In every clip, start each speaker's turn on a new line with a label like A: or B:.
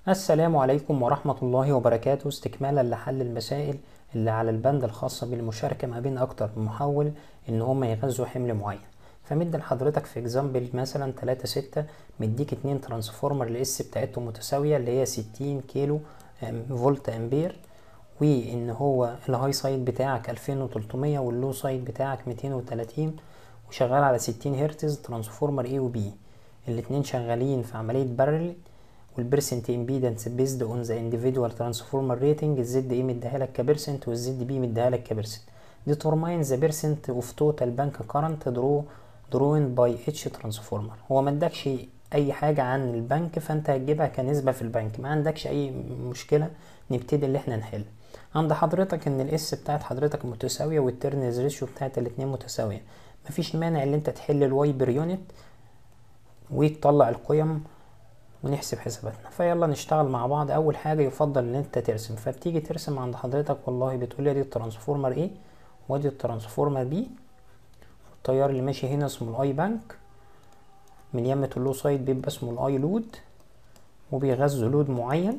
A: السلام عليكم ورحمة الله وبركاته استكمالا لحل المسائل اللي على البند الخاصة بالمشاركة ما بين أكتر من محول إن هما يغذوا حمل معين فمد لحضرتك في اكزامبل مثلا تلاتة ستة مديك اتنين ترانسفورمر الاس بتاعتهم متساوية اللي هي ستين كيلو فولت امبير وان هو الهاي سايد بتاعك الفين وتلتمية واللو سايد بتاعك ميتين وتلاتين وشغال على ستين هرتز ترانسفورمر اي وبي الاتنين شغالين في عملية بارل والبرسنت امبيدنس بيزد اون ذا individual ترانسفورمر ريتنج الزد ايه مديها لك كبرسنت والزد بي مديها لك كبرسنت determine the percent of total bank current draw drawn by each transformer هو ما ادكش اي حاجة عن البنك فانت هتجيبها كنسبة في البنك ما عندكش اي مشكلة نبتدي اللي احنا نحل عند حضرتك ان الاس بتاعت حضرتك متساوية والترنز ريشيو بتاعت الاتنين متساوية مفيش مانع ان انت تحل الواي بير يونت وتطلع القيم ونحسب حساباتنا فيلا نشتغل مع بعض اول حاجة يفضل ان انت ترسم فبتيجي ترسم عند حضرتك والله بتقول دي الترانسفورمر ايه وادي الترانسفورمر بي التيار اللي ماشي هنا اسمه الاي بانك من يمة اللو سايد بيبقى اسمه الاي لود وبيغذوا لود معين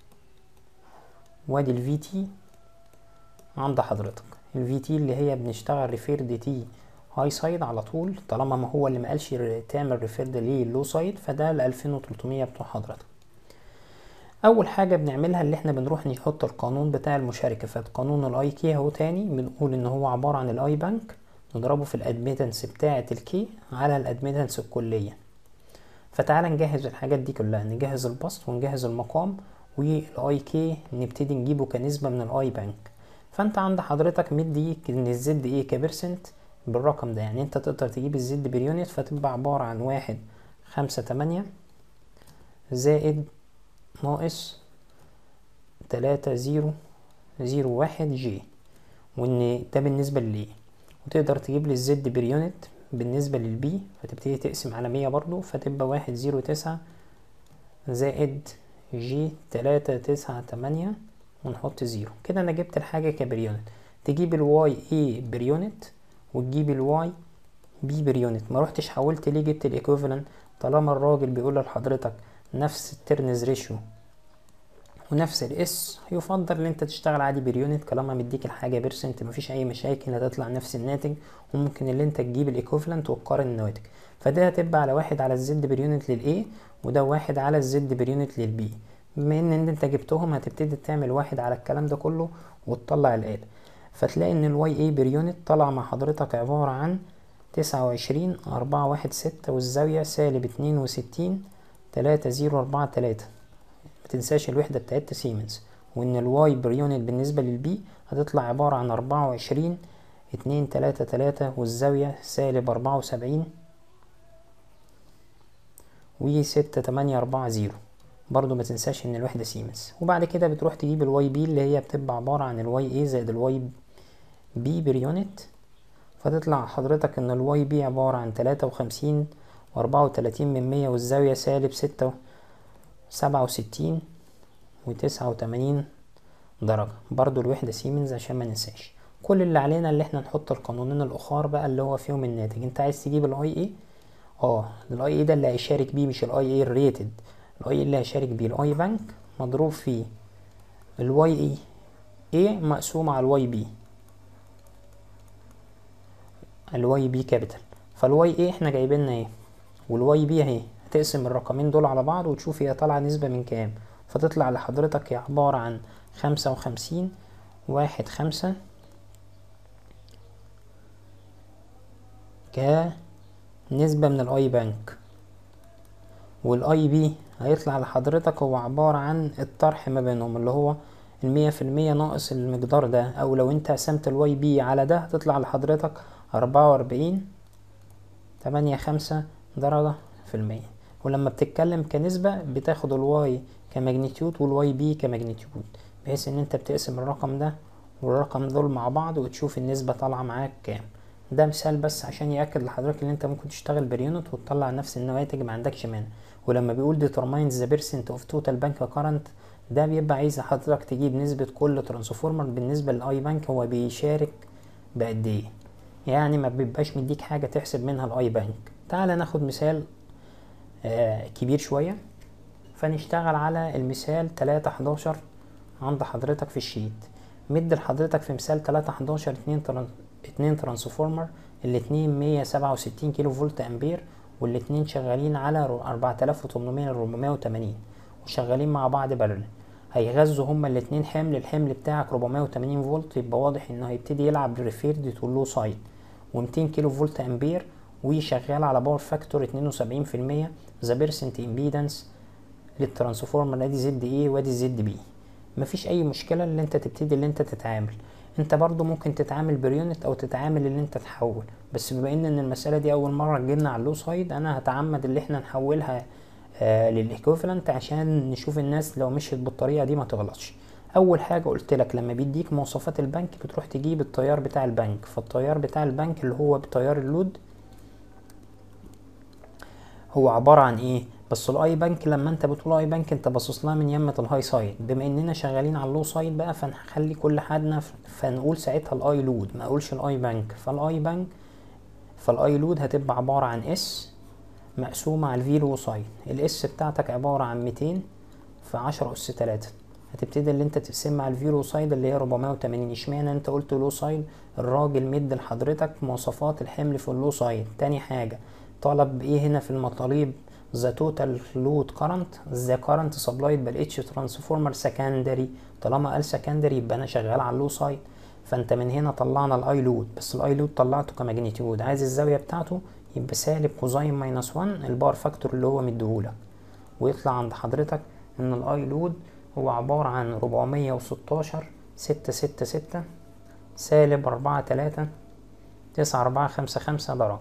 A: وادي الفي تي عند حضرتك الفي تي اللي هي بنشتغل ريفيرد تي هاي سايد على طول طالما ما هو اللي ما قالش تعمل ريفيرد للو سايد فده ال 2300 بتوع حضرتك اول حاجه بنعملها اللي احنا بنروح نحط القانون بتاع المشاركه فقانون الاي كي اهو تاني بنقول ان هو عباره عن الاي بانك نضربه في الادميتنس بتاعه الكي على الادميتنس الكليه فتعالى نجهز الحاجات دي كلها نجهز البسط ونجهز المقام والاي كي نبتدي نجيبه كنسبه من الاي بانك فانت عند حضرتك مدي ان الزد ايه كبرسنت بالرقم ده يعني انت تقدر تجيب الزد باليونت فتبقى عبارة عن واحد خمسة تمانية زائد ناقص تلاتة زيرو زيرو واحد جي وان ده بالنسبة للايه وتقدر تجيب لي الزد باليونت بالنسبة للبي فتبتدي تقسم على مية برضو فتبقى واحد زيرو تسعة زائد جي تلاتة تسعة تمانية ونحط زيرو كده انا جبت الحاجة كبريونت تجيب الواي اي بريونت وتجيب الواي بي بريونت ما روحتش حولت ليه جبت الايكوفالنت طالما الراجل بيقول لحضرتك نفس الترنز ريشيو ونفس الاس يفضل ان انت تشتغل عادي بريونت طالما مديك الحاجه بيرسنت مفيش اي مشاكل هتطلع نفس الناتج وممكن ان انت تجيب الايكوفالنت وتقارن النواتج فده هتبقى على واحد على الزد بريونت للاي وده واحد على الزد بريونت للبي بما ان انت جبتهم هتبتدي تعمل واحد على الكلام ده كله وتطلع الآلة فتلاقي ان الواي اي بريونت طلع مع حضرتك عبارة عن تسعة وعشرين أربعة واحد ستة والزاوية سالب اتنين وستين تلاتة زيرو أربعة تلاتة متنساش الوحدة بتاعتها سيمنز وان الواي بريونت بالنسبة للبي هتطلع عبارة عن أربعة وعشرين اتنين تلاتة تلاتة والزاوية سالب أربعة وسبعين وستة تمانية أربعة زيرو برضو ما تنساش ان الوحدة سيمنز وبعد كده بتروح تجيب الواي بي اللي هي بتبقى عبارة عن الواي اي زائد الواي بي بريونت فتطلع حضرتك ان الواي بي عبارة عن تلاتة وخمسين واربعة وتلاتين من مية والزاوية سالب ستة سبعة وستين وتسعة وتمانين درجة برضو الوحدة سيمنز عشان ما ننساش كل اللي علينا اللي احنا نحط القانونين الاخر بقى اللي هو فيهم الناتج انت عايز تجيب الاي اي اه الاي اي ده اللي هيشارك بيه مش الاي اي الريتد الاي اللي هشارك بيه الاي بانك مضروب في الواي اي اي مقسوم على الواي بي الواي بي كابيتال فالواي اي احنا جايبيننا ايه والواي بي اهي هتقسم الرقمين دول على بعض وتشوف هي طالعه نسبه من كام فتطلع لحضرتك هي عباره عن خمسة وخمسين واحد خمسة كنسبة من الاي بانك والاي بي هيطلع لحضرتك هو عبارة عن الطرح ما بينهم اللي هو المية في المية ناقص المقدار ده او لو انت قسمت الواي بي على ده هتطلع لحضرتك أربعة وأربعين تمانية خمسة درجة في المية ولما بتتكلم كنسبة بتاخد الواي كماجنتيود والواي بي كماجنتيود بحيث ان انت بتقسم الرقم ده والرقم دول مع بعض وتشوف النسبة طالعة معاك كام ده مثال بس عشان يأكد لحضرتك ان انت ممكن تشتغل بريونت وتطلع نفس النواتج ما عندكش مانع ولما بيقول determines the percent of total bank current ده بيبقى عايز حضرتك تجيب نسبة كل ترانسفورمر بالنسبة للاي بانك هو بيشارك بقد ايه يعني ما بيبقاش مديك حاجة تحسب منها الاي بانك تعال ناخد مثال آه كبير شوية فنشتغل على المثال تلاتة حداشر عند حضرتك في الشيت مد لحضرتك في مثال تلاتة حداشر اتنين تران... اتنين ترانسفورمر الاتنين مية سبعة وستين كيلو فولت امبير والاتنين شغالين على أربعة آلاف وتمنمية لأربعمية وتمانين وشغالين مع بعض بارل هيغذوا هما الاتنين حمل الحمل بتاعك 480 فولت يبقى واضح انه هيبتدي يلعب ريفيرد تو لو سايد و200 كيلو فولت امبير وشغال على باور فاكتور 72% ذا بيرسنت امبيدنس للترانسفورمر ادي زد ايه وادي زد بي مفيش اي مشكله اللي انت تبتدي اللي انت تتعامل انت برضو ممكن تتعامل بريونت او تتعامل اللي انت تحول بس بما ان المساله دي اول مره تجيلنا على اللو سايد انا هتعمد اللي احنا نحولها آه للايكوفالنت عشان نشوف الناس لو مشيت بالطريقه دي ما تغلطش اول حاجه قلت لك لما بيديك مواصفات البنك بتروح تجيب التيار بتاع البنك فالتيار بتاع البنك اللي هو بتيار اللود هو عباره عن ايه بس الاي بنك لما انت بتقول اي بنك انت باصص لها من يمه الهاي سايد بما اننا شغالين على اللو سايد بقى فنخلي كل حدنا فنقول ساعتها الاي لود ما اقولش الاي بنك فالاي بنك فالاي لود هتبقى عباره عن اس مقسومة على الفي لو سايد الاس بتاعتك عبارة عن ميتين في عشرة أس تلاتة هتبتدي اللي انت تقسمها على الفي لو سايد اللي هي ربعمية وتمانين اشمعنى انت قلت لو سايد الراجل مد لحضرتك مواصفات الحمل في اللو سايد تاني حاجة طلب ايه هنا في المطالب ذا توتال لود كارنت ذا كارنت سبلايد بالاتش ترانسفورمر سكندري طالما قال سكندري يبقى انا شغال على اللو سايد فانت من هنا طلعنا الاي لود بس الاي لود طلعته كماجنتيود عايز الزاويه بتاعته يبقى سالب كوزين ماينس 1 الباور فاكتور اللي هو مديهولك ويطلع عند حضرتك ان الاي لود هو عبارة عن ربعمية وستاشر ستة ستة ستة سالب أربعة تلاتة تسعة أربعة خمسة خمسة درجة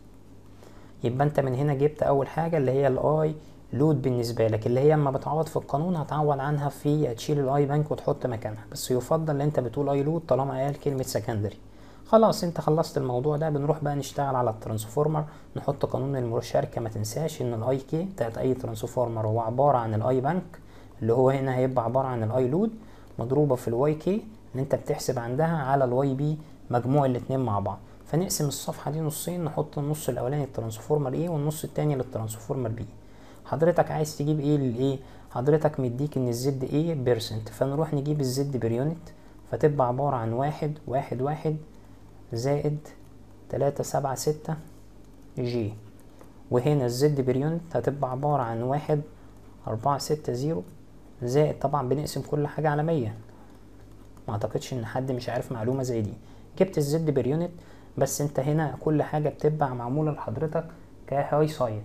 A: يبقى انت من هنا جبت أول حاجة اللي هي الاي لود بالنسبة لك اللي هي اما بتعوض في القانون هتعوض عنها في تشيل الاي بنك وتحط مكانها بس يفضل ان انت بتقول اي لود طالما قال كلمة سكندري خلاص انت خلصت الموضوع ده بنروح بقى نشتغل على الترانسفورمر نحط قانون المشاركة ما تنساش ان الاي كي بتاعت اي ترانسفورمر هو عبارة عن الاي بنك اللي هو هنا هيبقى عبارة عن الاي لود مضروبة في الواي كي اللي انت بتحسب عندها على الواي بي مجموع الاتنين مع بعض فنقسم الصفحة دي نصين نحط النص الاولاني للترانسفورمر ايه والنص التاني للترانسفورمر بي حضرتك عايز تجيب ايه للايه حضرتك مديك ان الزد ايه بيرسنت فنروح نجيب الزد بريونت فتبقى عبارة عن واحد واحد واحد زائد تلاتة سبعة ستة جي وهنا الزد بريونت هتبقى عبارة عن واحد أربعة ستة زيرو زائد طبعا بنقسم كل حاجة على مية ما اعتقدش ان حد مش عارف معلومة زي دي جبت الزد بريونت بس انت هنا كل حاجة بتبقى معمولة لحضرتك كهاي سايد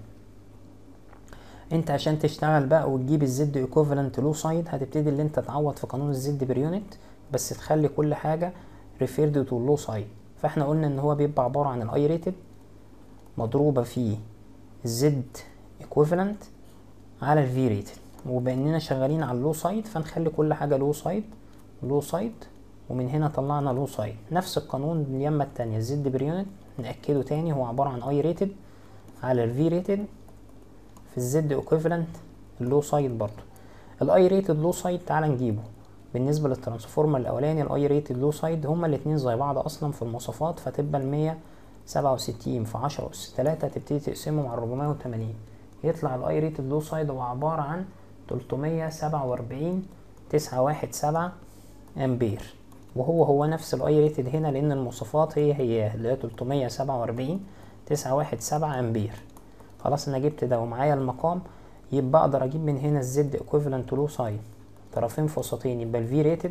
A: انت عشان تشتغل بقى وتجيب الزد ايكوفالنت لو سايد هتبتدي اللي انت تعوض في قانون الزد بريونت بس تخلي كل حاجة ريفيرد تو لو سايد فاحنا قلنا ان هو بيبقى عبارة عن الاي ريتد مضروبة في الزد ايكوفالنت على الفي ريتد وباننا شغالين على اللو سايد فنخلي كل حاجة لو سايد لو سايد ومن هنا طلعنا لو سايد نفس القانون اليمة التانية الزد بريونت نأكده تاني هو عبارة عن اي ريتد على الفي ريتد في الزد ايكوفالنت اللو سايد برضو الاي ريتد لو سايد تعال نجيبه بالنسبة للترانسفورمر الأولاني الاي ريتد لو سايد هما الاتنين زي بعض أصلا في المواصفات فتبقى المية سبعة وستين في عشرة أس تلاتة تبتدي تقسمهم على ربعمية وتمانين يطلع الاي ريتد لو سايد هو عبارة عن تلتمية سبعة وأربعين تسعة واحد سبعة أمبير وهو هو نفس الاي ريتد هنا لأن المواصفات هي هي اللي هي تلتمية سبعة وأربعين تسعة واحد سبعة أمبير خلاص أنا جبت ده ومعايا المقام يبقى أقدر أجيب من هنا الزد ايكوفالنت لو سايد طرفين في وسطين يبقى الفي ريتد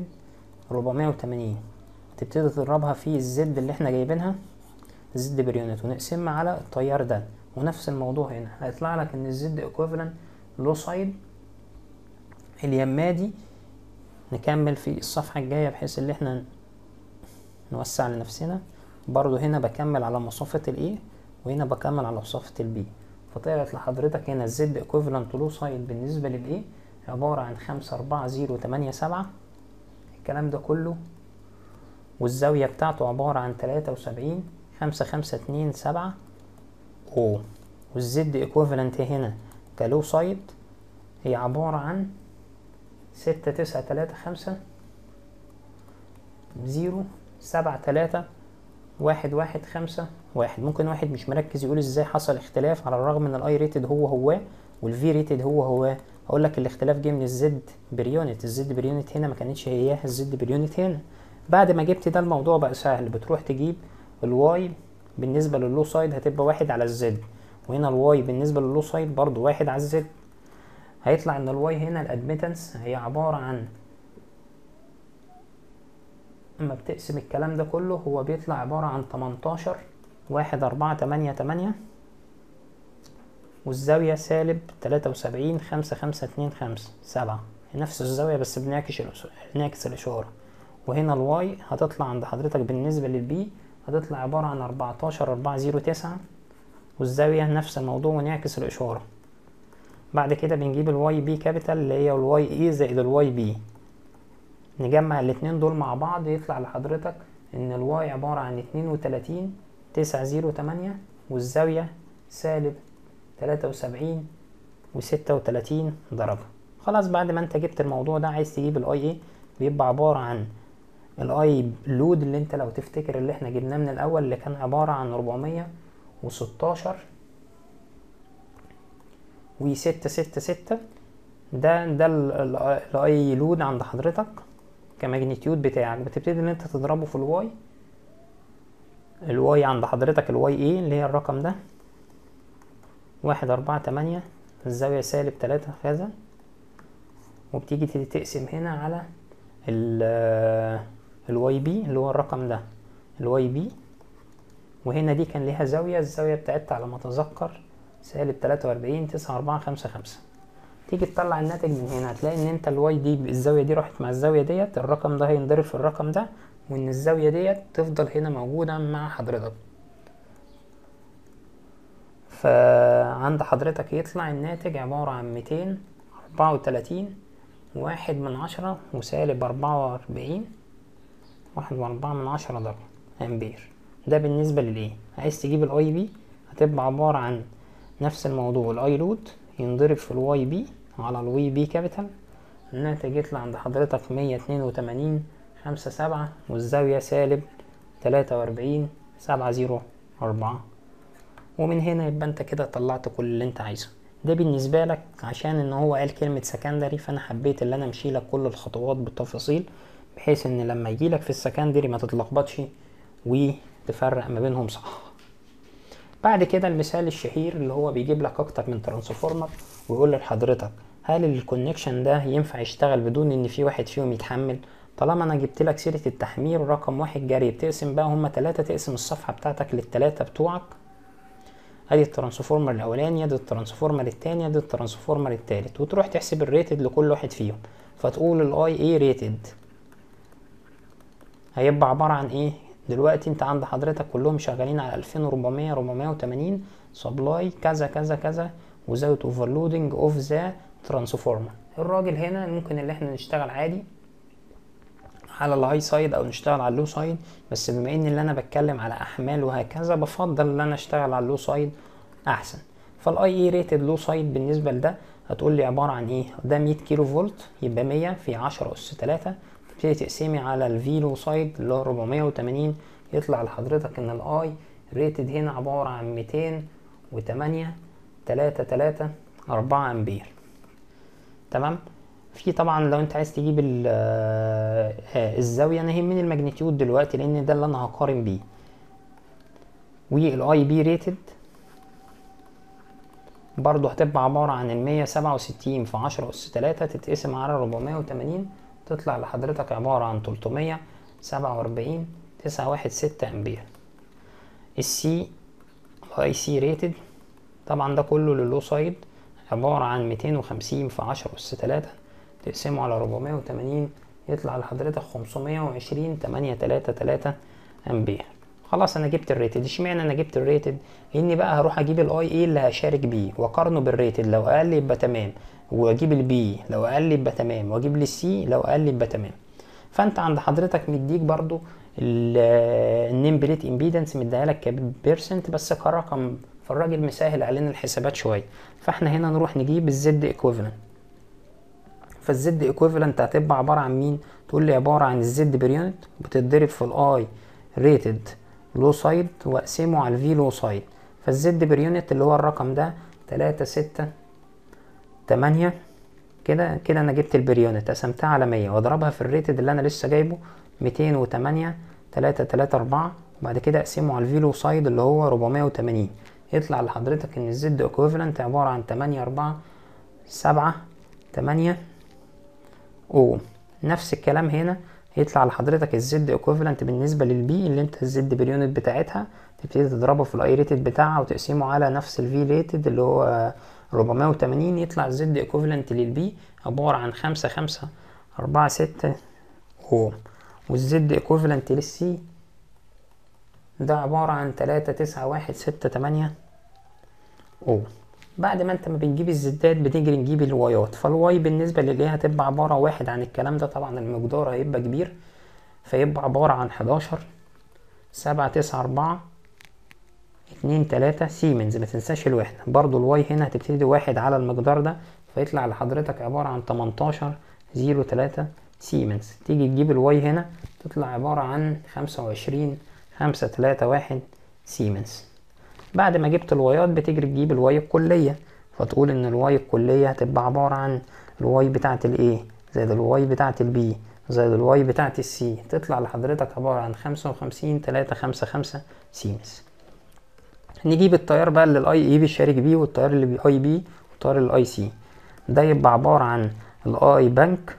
A: 480 تبتدي تضربها في الزد اللي احنا جايبينها زد بريونت ونقسمها على التيار ده ونفس الموضوع هنا هيطلع لك ان الزد ايكوفالنت لو سايد اليمة دي نكمل في الصفحة الجاية بحيث ان احنا نوسع لنفسنا برضو هنا بكمل على مصافة الايه وهنا بكمل على مصافة البي فطلعت لحضرتك هنا الزد ايكوفالنت لو سايد بالنسبة للايه عبارة عن خمسة أربعة زيرو تمانية سبعة الكلام ده كله والزاوية بتاعته عبارة عن تلاتة وسبعين خمسة خمسة اتنين سبعة أو والزد ايكوفالنت هنا كلو سايد هي عبارة عن ستة تسعة تلاتة خمسة زيرو سبعة تلاتة واحد واحد خمسة واحد ممكن واحد مش مركز يقول ازاي حصل اختلاف على الرغم ان الاي ريتد هو هو والفي ريتد هو هو اقول لك الاختلاف جه من الزد بريونت الزد بريونت هنا ما كانتش هي الزد بريونت هنا بعد ما جبت ده الموضوع بقى سهل بتروح تجيب الواي بالنسبة لللو سايد هتبقى واحد على الزد وهنا الواي بالنسبة لللو سايد برضو واحد على الزد هيطلع ان الواي هنا الادميتنس هي عبارة عن اما بتقسم الكلام ده كله هو بيطلع عبارة عن تمنتاشر واحد أربعة تمانية تمانية والزاوية سالب تلاتة وسبعين خمسة خمسة اتنين خمسة سبعة نفس الزاوية بس بنعكس بنعكس الإشارة وهنا الواي هتطلع عند حضرتك بالنسبة للبي هتطلع عبارة عن أربعتاشر أربعة زيرو تسعة والزاوية نفس الموضوع ونعكس الإشارة بعد كده بنجيب الواي بي كابيتال اللي هي الواي اي زائد الواي بي نجمع الاتنين دول مع بعض يطلع لحضرتك ان الواي عبارة عن اتنين وتلاتين تسعة زيرو تمانية والزاوية سالب تلاتة وسبعين وستة وتلاتين درجة خلاص بعد ما انت جبت الموضوع ده عايز تجيب الاي ايه بيبقى عبارة عن الاي لود اللي انت لو تفتكر اللي احنا جبناه من الاول اللي كان عبارة عن ربعمية وستاشر وستة ستة ستة ده ده الاي لود عند حضرتك كماجنتيود بتاعك بتبتدي ان انت تضربه في الواي الواي عند حضرتك الواي ايه اللي هي الرقم ده واحد أربعة تمانية الزاوية سالب تلاتة كذا وبتيجي تقسم هنا على الواي بي اللي هو الرقم ده الواي بي وهنا دي كان ليها زاوية الزاوية بتاعتها على ما أتذكر سالب تلاتة وأربعين تسعة أربعة خمسة خمسة تيجي تطلع الناتج من هنا هتلاقي ان انت الواي دي الزاوية دي راحت مع الزاوية ديت الرقم ده هينضرب في الرقم ده وان الزاوية ديت تفضل هنا موجودة مع حضرتك فعند حضرتك يطلع الناتج عبارة عن ميتين أربعة وتلاتين واحد من عشرة وسالب أربعة وأربعين واحد وأربعة من عشرة درجة أمبير ده بالنسبة للإيه عايز تجيب الأي بي هتبقى عبارة عن نفس الموضوع الأي لود ينضرب في الواي بي على الواي بي كابيتال الناتج يطلع عند حضرتك مية اتنين وتمانين خمسة سبعة والزاوية سالب تلاتة وأربعين سبعة زيرو أربعة ومن هنا يبقى انت كده طلعت كل اللي انت عايزه ده بالنسبة لك عشان ان هو قال كلمة سكندري فانا حبيت ان انا امشي لك كل الخطوات بالتفاصيل بحيث ان لما يجيلك في السكندري ما تتلخبطش وتفرق ما بينهم صح بعد كده المثال الشهير اللي هو بيجيب لك اكتر من ترانسفورمر ويقول لحضرتك هل الكونكشن ده ينفع يشتغل بدون ان في واحد فيهم يتحمل طالما انا جبت لك سيره التحميل رقم واحد جري بتقسم بقى هما تلاتة تقسم الصفحه بتاعتك للتلاتة بتوعك ادي الترانسفورمر الاولاني ادي الترانسفورمر التاني ادي الترانسفورمر التالت وتروح تحسب الريتد لكل واحد فيهم فتقول الاي اي ريتد هيبقى عباره عن ايه دلوقتي انت عند حضرتك كلهم شغالين على 2400 480 سبلاي كذا كذا كذا وزاويه اوفرلودنج اوف ذا ترانسفورمر الراجل هنا ممكن اللي احنا نشتغل عادي على الهاي سايد او نشتغل على اللو سايد بس بما ان اللي انا بتكلم على احمال وهكذا بفضل ان انا اشتغل على اللو سايد احسن فالاي اي ريتد لو سايد بالنسبه لده هتقول لي عباره عن ايه ده 100 كيلو فولت يبقى 100 في 10 اس 3 تبتدي تقسمي على الفي لو سايد اللي هو 480 يطلع لحضرتك ان الاي ريتد هنا عباره عن 208 3 3 4 امبير تمام في طبعا لو انت عايز تجيب الزاويه انا يهمني الماجنتيود دلوقتي لان ده اللي انا هقارن بيه والاي بي ريتد برضو هتبقى عبارة عن المية سبعة وستين في عشرة أس تلاتة تتقسم على ربعمية وتمانين تطلع لحضرتك عبارة عن تلتمية سبعة وأربعين تسعة واحد ستة أمبير السي الاي سي ريتد طبعا ده كله للو سايد عبارة عن ميتين وخمسين في عشرة أس تلاتة تقسمه على ربعمية وتمانين يطلع لحضرتك خمسمية وعشرين تمانية تلاتة تلاتة أمبير خلاص انا جبت الريتد اشمعنى انا جبت الريتد لاني بقى هروح اجيب الاي اي اللي هشارك بيه واقارنه بالريتد لو اقل يبقى تمام واجيب البي لو اقل يبقى تمام واجيب السي لو اقل يبقى تمام فانت عند حضرتك مديك برضو النيم بليت امبيدنس مديها لك كبيرسنت بس كرقم فالراجل مسهل علينا الحسابات شويه فاحنا هنا نروح نجيب الزد ايكويفالنت فالزد ايكويفالنت هتبقى عباره عن مين تقول لي عباره عن الزد بريونت بتتضرب في الاي ريتد لو سايد واقسمه على الفي لو سايد فالزد بريونت اللي هو الرقم ده تلاتة ستة تمانية كده كده انا جبت البريونت قسمتها على 100 واضربها في الريتد اللي انا لسه جايبه 208 3 3 4 وبعد كده اقسمه على الفيلو سايد اللي هو 480 يطلع لحضرتك ان الزد ايكويفالنت عبارة عن 8 4 7 8 اوم نفس الكلام هنا يطلع لحضرتك الزد ايكويفالنت بالنسبة للبي اللي انت الزد باليونت بتاعتها تبتدي تضربه في الاي ريتد بتاعها وتقسمه على نفس الفي ريتد اللي هو 480 يطلع الزد ايكوفالنت للبي عبارة عن خمسة خمسة أربعة ستة اوم والزد ايكوفالنت للسي ده عبارة عن تلاتة تسعة واحد ستة تمانية اوم بعد ما انت ما بنجيب الزدات بنيجي نجيب الوايات فالواي بالنسبة للي هتبقى عبارة واحد عن الكلام ده طبعا المقدار هيبقى كبير فيبقى عبارة عن حداشر سبعة تسعة أربعة اتنين تلاتة سيمنز ما تنساش الوحدة برضو الواي هنا هتبتدي واحد على المقدار ده فيطلع لحضرتك عبارة عن تمنتاشر زيرو تلاتة سيمنز تيجي تجيب الواي هنا تطلع عبارة عن خمسة وعشرين خمسة تلاتة واحد سيمنز بعد ما جبت الوايات بتجري تجيب الواي الكلية فتقول ان الواي الكلية هتبقى عبارة عن الواي بتاعة الايه زائد الواي بتاعة البي زائد الواي بتاعة السي تطلع لحضرتك عبارة عن خمسة وخمسين تلاتة خمسة خمسة سيمنز نجيب التيار بقى اللي الاي اي بيشارك بيه والتيار اللي بي اي بي والتيار الاي سي ده يبقى عبارة عن الاي بنك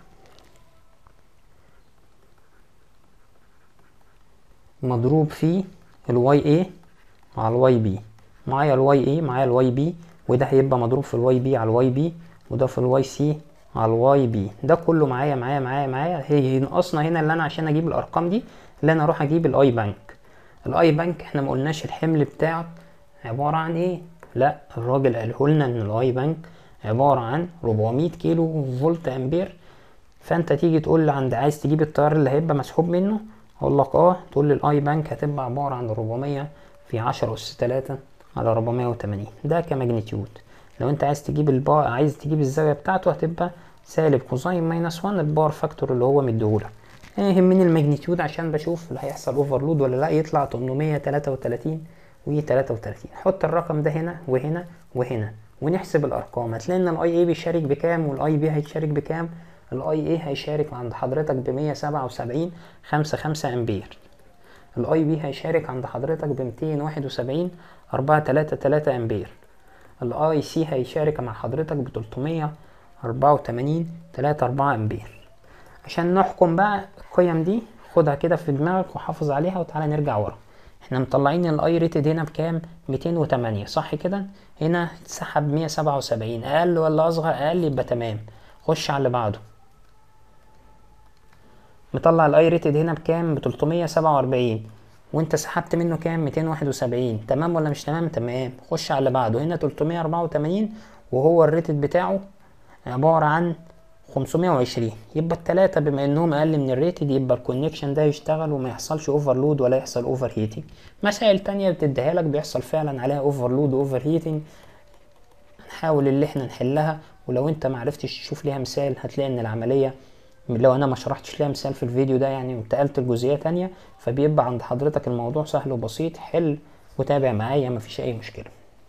A: مضروب في الواي اي مع الواي بي معايا الواي اي معايا الواي بي وده هيبقى مضروب في الواي بي على الواي بي وده في الواي سي على الواي بي ده كله معايا معايا معايا معايا هي ينقصنا هنا اللي انا عشان اجيب الارقام دي اللي انا اروح اجيب الاي بنك الاي بنك احنا ما قلناش الحمل بتاعه عبارة عن ايه لا الراجل قاله لنا ان الاي بنك عبارة عن 400 كيلو فولت امبير فانت تيجي تقول لي عند عايز تجيب التيار اللي هيبقى مسحوب منه اقول لك اه تقول لي الاي بنك هتبقى عبارة عن 400 في 10 اس 3 على 480 ده كماجنتيود لو انت عايز تجيب البا عايز تجيب الزاوية بتاعته هتبقى سالب كوزين ماينس 1 الباور فاكتور اللي هو مديهولك يهمني الماجنتيود عشان بشوف اللي هيحصل اوفرلود ولا لا يطلع 833 و 33 حط الرقم ده هنا وهنا وهنا ونحسب الارقام هتلاقي ان الاي اي بيشارك بكام والاي بي هيشارك بكام الاي اي هيشارك عند حضرتك ب 177 5 5 امبير الاي بي هيشارك عند حضرتك ب 271 4 3 3 امبير الاي سي هيشارك مع حضرتك ب 384 3 4 امبير عشان نحكم بقى القيم دي خدها كده في دماغك وحافظ عليها وتعالى نرجع ورا احنا مطلعين الاي ريتد هنا بكام 208 صح كده هنا اتسحب 177 اقل ولا اصغر اقل يبقى تمام خش على اللي بعده مطلع الاي ريتد هنا بكام ب 347 وانت سحبت منه كام 271 تمام ولا مش تمام تمام خش على اللي بعده هنا 384 وهو الريتد بتاعه عبارة عن 520 يبقى التلاتة بما انهم اقل من الريتد يبقى الكونكشن ده يشتغل وما يحصلش اوفرلود ولا يحصل اوفر هيتنج مسائل تانية بتديها لك بيحصل فعلا عليها اوفرلود واوفر هيتنج نحاول اللي احنا نحلها ولو انت معرفتش تشوف ليها مثال هتلاقي ان العملية لو انا ما شرحتش ليها مثال في الفيديو ده يعني وانتقلت لجزئية تانية فبيبقى عند حضرتك الموضوع سهل وبسيط حل وتابع معايا مفيش اي مشكلة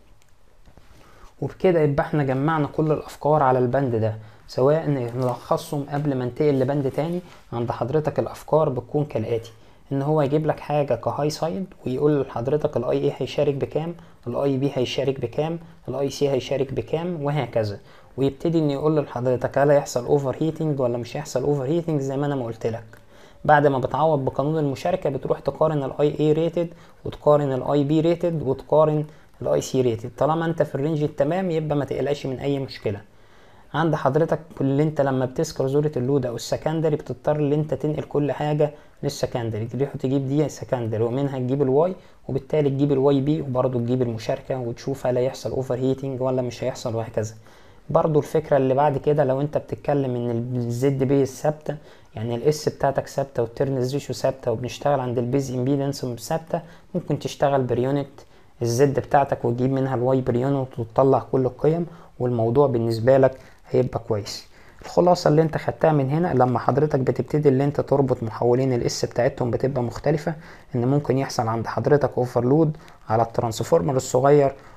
A: وبكده يبقى احنا جمعنا كل الافكار على البند ده سواء نلخصهم قبل ما انتقل لبند تاني عند حضرتك الافكار بتكون كالاتي ان هو يجيب لك حاجه كهاي سايد ويقول لحضرتك الاي اي هيشارك بكام الاي بي هيشارك بكام الاي سي هيشارك بكام وهكذا ويبتدي ان يقول لحضرتك هل هيحصل اوفر هيتنج ولا مش هيحصل اوفر هيتنج زي ما انا ما قلت لك بعد ما بتعوض بقانون المشاركه بتروح تقارن الاي اي ريتد وتقارن الاي بي ريتد وتقارن الاي سي ريتد طالما انت في الرينج التمام يبقى ما تقلقش من اي مشكله عند حضرتك اللي انت لما بتسكر زورة اللود او السكندري بتضطر اللي انت تنقل كل حاجة للسكندري تروح تجيب دي سكندري ومنها تجيب الواي وبالتالي تجيب الواي بي وبرضه تجيب المشاركة وتشوف هل هيحصل اوفر هيتنج ولا مش هيحصل وهكذا برضه الفكرة اللي بعد كده لو انت بتتكلم ان الزد بيز ثابتة يعني الاس بتاعتك ثابتة والترنز ريشيو ثابتة وبنشتغل عند البيز امبيدنس ثابتة ممكن تشتغل بريونت الزد بتاعتك وتجيب منها الواي بريونت وتطلع كل القيم والموضوع بالنسبة لك هيبقى كويس الخلاصة اللي انت خدتها من هنا لما حضرتك بتبتدي اللي انت تربط محولين الاس بتاعتهم بتبقى مختلفة ان ممكن يحصل عند حضرتك اوفرلود على الترانسفورمر الصغير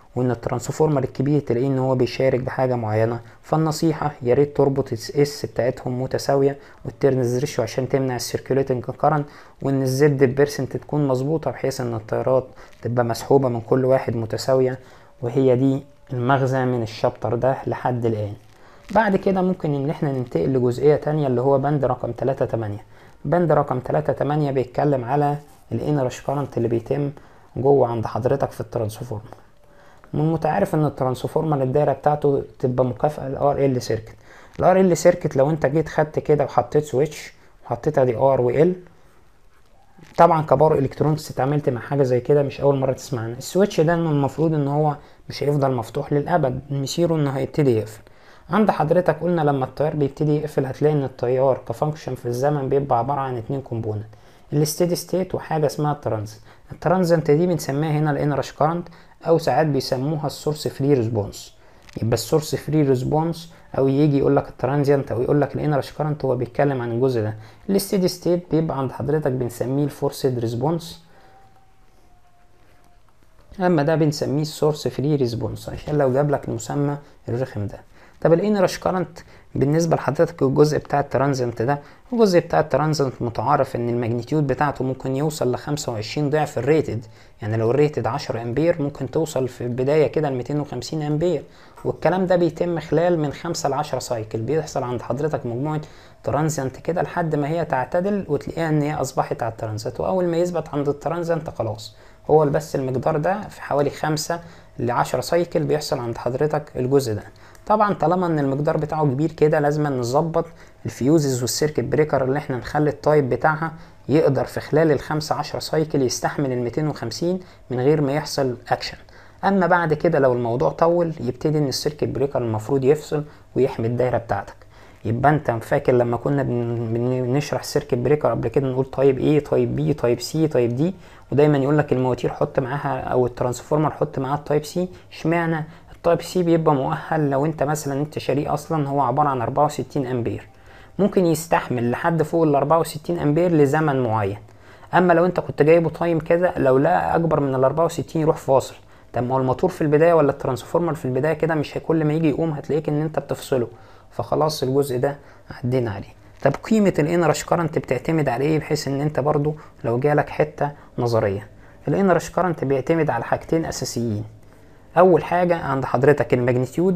A: وان الترانسفورمر الكبير تلاقيه ان هو بيشارك بحاجه معينه فالنصيحه يا ريت تربط الاس بتاعتهم متساويه والتيرنز ريشيو عشان تمنع السيركيوليتنج كارنت وان الزد بيرسنت تكون مظبوطه بحيث ان التيارات تبقى مسحوبه من كل واحد متساويه وهي دي المغزى من الشابتر ده لحد الان بعد كده ممكن ان احنا ننتقل لجزئيه تانية اللي هو بند رقم 3 8 بند رقم 3 8 بيتكلم على الانرش كارنت اللي بيتم جوه عند حضرتك في الترانسفورمر من المتعارف ان الترانسفورمر الدايره بتاعته تبقى مكافئه لار ال سيركت الار ال سيركت لو انت جيت خدت كده وحطيت سويتش وحطيتها دي ار وال طبعا كبار الكترونكس اتعاملت مع حاجه زي كده مش اول مره تسمع عنها السويتش ده المفروض ان هو مش هيفضل مفتوح للابد مسيره انه هيبتدي يقفل عند حضرتك قلنا لما التيار بيبتدي يقفل هتلاقي ان التيار كفانكشن في الزمن بيبقى عباره عن اتنين كومبوننت الستيدي ستيت وحاجه اسمها الترانزنت الترانزنت دي بنسميها هنا الانرش كارنت او ساعات بيسموها السورس فري ريسبونس يبقى السورس فري ريسبونس او يجي يقول لك الترانزيانت او يقول لك الانرش كارنت هو بيتكلم عن الجزء ده الستيدي ستيت بيبقى عند حضرتك بنسميه الفورسد ريسبونس اما ده بنسميه السورس فري ريسبونس عشان لو جاب لك المسمى الرخم ده طب الانرش كارنت بالنسبه لحضرتك الجزء بتاع الترانزنت ده الجزء بتاع الترانزنت متعارف ان الماجنتيود بتاعته ممكن يوصل ل 25 ضعف الريتد يعني لو الريتد 10 امبير ممكن توصل في البدايه كده ل 250 امبير والكلام ده بيتم خلال من 5 ل 10 سايكل بيحصل عند حضرتك مجموعه ترانزنت كده لحد ما هي تعتدل وتلاقيها ان هي اصبحت على الترانزنت واول ما يثبت عند الترانزنت خلاص هو بس المقدار ده في حوالي 5 ل 10 سايكل بيحصل عند حضرتك الجزء ده طبعا طالما ان المقدار بتاعه كبير كده لازم نظبط الفيوزز والسيركت بريكر اللي احنا نخلي التايب بتاعها يقدر في خلال الخمسة عشر سايكل يستحمل ال 250 من غير ما يحصل اكشن اما بعد كده لو الموضوع طول يبتدي ان السيركت بريكر المفروض يفصل ويحمي الدايره بتاعتك يبقى انت فاكر لما كنا بنشرح السيركت بريكر قبل كده نقول تايب ايه تايب بي تايب سي تايب دي ودايما يقول لك المواتير حط معاها او الترانسفورمر حط معاه التايب سي اشمعنى التايب سي بيبقى مؤهل لو انت مثلا انت شاريه اصلا هو عباره عن 64 امبير ممكن يستحمل لحد فوق ال 64 امبير لزمن معين اما لو انت كنت جايبه تايم كده لو لقى اكبر من ال 64 يروح فاصل طب ما هو الموتور في البدايه ولا الترانسفورمر في البدايه كده مش كل ما يجي يقوم هتلاقيك ان انت بتفصله فخلاص الجزء ده عدينا عليه طب قيمه الانرش كارنت بتعتمد على ايه بحيث ان انت برضو لو جالك حته نظريه الانرش كارنت بيعتمد على حاجتين اساسيين اول حاجه عند حضرتك الماجنتيود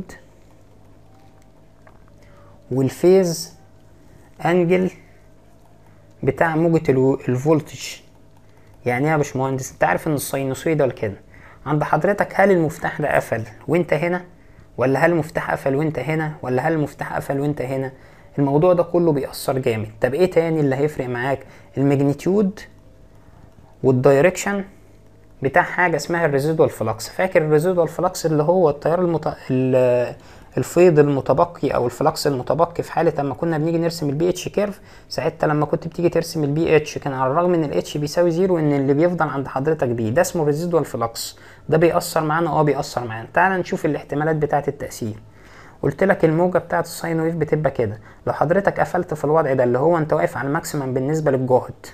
A: والفيز انجل بتاع موجة الفولتج يعني ايه يا باشمهندس انت عارف ان الساينوسويدال كده عند حضرتك هل المفتاح ده قفل وانت هنا ولا هل المفتاح قفل وانت هنا ولا هل المفتاح قفل وانت هنا الموضوع ده كله بيأثر جامد طب ايه تاني اللي هيفرق معاك الماجنتيود والدايركشن بتاع حاجه اسمها الريزيدوال فلكس فاكر الريزيدوال فلكس اللي هو التيار المت... الفيض المتبقي او الفلكس المتبقي في حاله لما كنا بنيجي نرسم البي اتش كيرف ساعتها لما كنت بتيجي ترسم البي اتش كان على الرغم ان الاتش بيساوي زيرو ان اللي بيفضل عند حضرتك بي ده اسمه ريزيدوال فلكس ده بيأثر معانا اه بيأثر معانا تعال نشوف الاحتمالات بتاعه التأثير قلت لك الموجه بتاعه الساين ويف بتبقى كده لو حضرتك قفلت في الوضع ده اللي هو انت واقف على الماكسيمم بالنسبه للجهد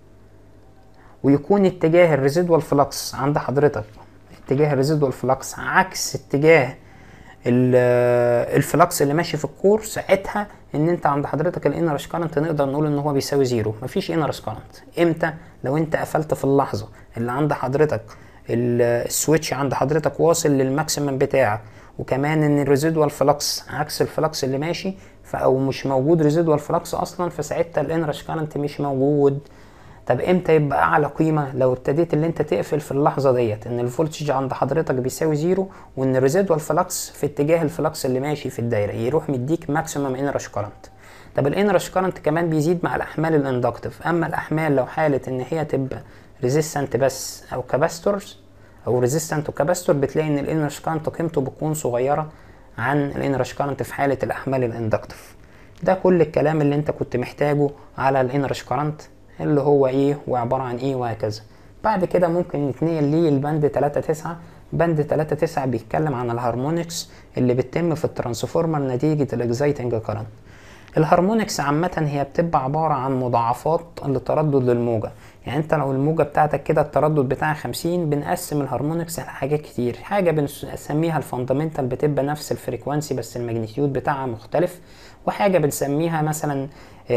A: ويكون اتجاه الريزيدوال فلكس عند حضرتك اتجاه الريزيدوال فلكس عكس اتجاه الفلكس اللي ماشي في الكور ساعتها ان انت عند حضرتك الانرش كارنت نقدر نقول ان هو بيساوي زيرو مفيش انرش كارنت امتى لو انت قفلت في اللحظه اللي عند حضرتك السويتش عند حضرتك واصل للماكسيمم بتاعك وكمان ان الريزيدوال فلكس عكس الفلكس اللي ماشي او مش موجود ريزيدوال فلكس اصلا فساعتها الانرش كارنت مش موجود طب امتى يبقى اعلى قيمه لو ابتديت اللي انت تقفل في اللحظه ديت ان الفولتج عند حضرتك بيساوي زيرو وان الريزيدوال فلكس في اتجاه الفلكس اللي ماشي في الدايره يروح مديك ماكسيمم انرش كارنت طب الانرش كارنت كمان بيزيد مع الاحمال الاندكتيف اما الاحمال لو حاله ان هي تبقى ريزيستنت بس او كاباستورز او ريزيستنت وكاباستور بتلاقي ان الانرش كارنت قيمته بتكون صغيره عن الانرش كارنت في حاله الاحمال الاندكتيف ده كل الكلام اللي انت كنت محتاجه على الانرش كارنت اللي هو ايه وعبارة عن ايه وهكذا بعد كده ممكن نتنقل ليه البند 3 9 بند 3 9 بيتكلم عن الهارمونكس اللي بتتم في الترانسفورمر نتيجة الاكزايتنج كارنت الهارمونكس عامة هي بتبقى عبارة عن مضاعفات لتردد للموجة يعني انت لو الموجة بتاعتك كده التردد بتاعها خمسين بنقسم الهارمونكس لحاجات كتير حاجة بنسميها الفاندامنتال بتبقى نفس الفريكوانسي بس الماجنتيود بتاعها مختلف وحاجة بنسميها مثلا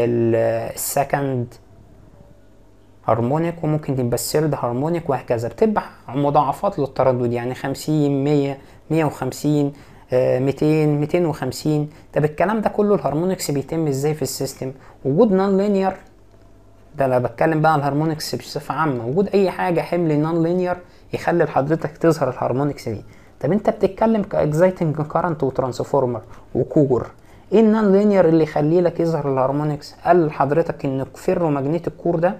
A: السكند هارمونيك وممكن يبقى السيرد هارمونيك وهكذا بتبقى مضاعفات للتردد يعني خمسين مية مية وخمسين ميتين ميتين وخمسين طب الكلام ده كله الهارمونكس بيتم ازاي في السيستم وجود نون لينير ده انا بتكلم بقى عن الهارمونكس بصفه عامه وجود اي حاجه حمل نون لينير يخلي لحضرتك تظهر الهارمونكس دي طب انت بتتكلم كاكزايتنج كارنت وترانسفورمر وكور ايه النون لينير اللي يخلي لك يظهر الهارمونكس قال لحضرتك ان فيرو ماجنتيك كور ده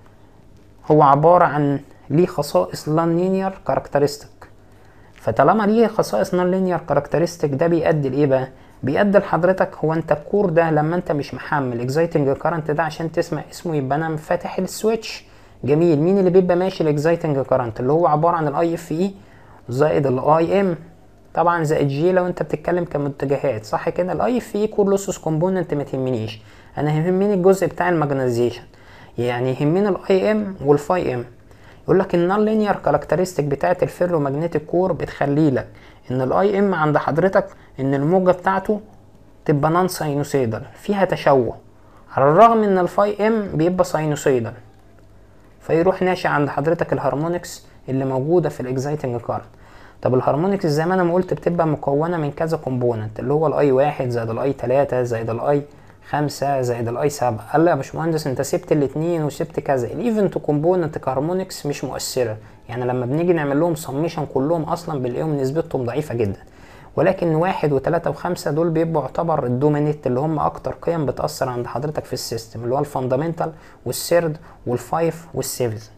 A: هو عباره عن ليه خصائص نون لينير كاركترستيك فطالما ليه خصائص نون لينير كاركترستيك ده بيؤدي لايه بقى بيؤدي لحضرتك هو انت الكور ده لما انت مش محمل اكزايتنج كارنت ده عشان تسمع اسمه يبقى انا فاتح السويتش جميل مين اللي بيبقى ماشي الاكزايتنج كارنت اللي هو عباره عن الاي اف اي زائد الاي ام طبعا زائد جي لو انت بتتكلم كمتجهات صح كده الاي اف اي كور لوسوس كومبوننت ما تهمنيش انا يهمني الجزء بتاع الماجنيزيشن يعني يهمني الاي ام والفاي ام يقول لك النون لينير كاركترستيك بتاعه الفيرو ماجنتيك كور بتخلي لك ان الاي ام عند حضرتك ان الموجه بتاعته تبقى نون ساينوسيدال فيها تشوه على الرغم ان الفاي ام بيبقى ساينوسيدال فيروح ناشئ عند حضرتك الهارمونكس اللي موجوده في الاكزايتنج كارت طب الهارمونكس زي ما انا ما قلت بتبقى مكونه من كذا كومبوننت اللي هو الاي واحد زائد الاي تلاتة زائد الاي خمسة زائد الاي سبعة قال لي يا باشمهندس انت سبت الاتنين وسبت كذا الايفنت كومبوننت كهارمونكس مش مؤثرة يعني لما بنيجي نعمل لهم سميشن كلهم اصلا بنلاقيهم نسبتهم ضعيفة جدا ولكن واحد وتلاتة وخمسة دول بيبقوا يعتبر الدومينيت اللي هم اكتر قيم بتأثر عند حضرتك في السيستم اللي هو الفاندامنتال والسيرد والفايف والسيفز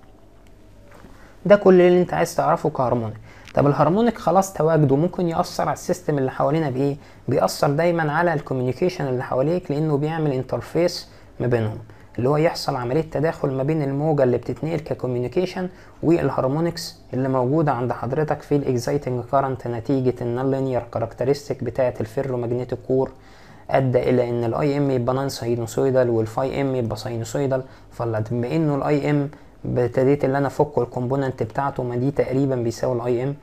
A: ده كل اللي انت عايز تعرفه كهارمونيك طب الهارمونيك خلاص تواجده ممكن يأثر على السيستم اللي حوالينا بإيه؟ بيأثر دايما على الكوميونيكيشن اللي حواليك لأنه بيعمل انترفيس ما بينهم اللي هو يحصل عملية تداخل ما بين الموجة اللي بتتنقل ككوميونيكيشن والهارمونكس اللي موجودة عند حضرتك في الاكزايتنج كارنت نتيجة النون لينير كاركترستيك بتاعة الفيرو ماجنتيك كور ادى الى ان الاي ام يبقى نون ساينوسويدال والفاي ام يبقى ساينوسويدال فبما انه الاي ام ابتديت اللي انا افك الكومبوننت بتاعته ما دي تقريبا بيساوي الاي ام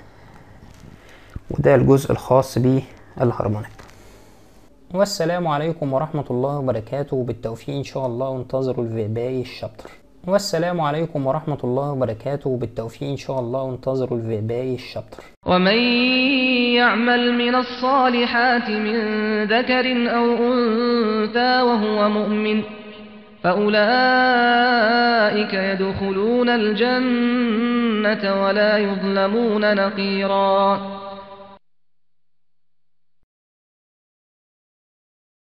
A: وده الجزء الخاص بالهارمونيك والسلام عليكم ورحمة الله وبركاته بالتوفيق إن شاء الله وانتظروا باقي الشابتر والسلام عليكم ورحمة الله وبركاته بالتوفيق إن شاء الله وانتظروا باقي الشابتر
B: ومن يعمل من الصالحات من ذكر أو أنثى وهو مؤمن فأولئك يدخلون الجنة ولا يظلمون نقيرا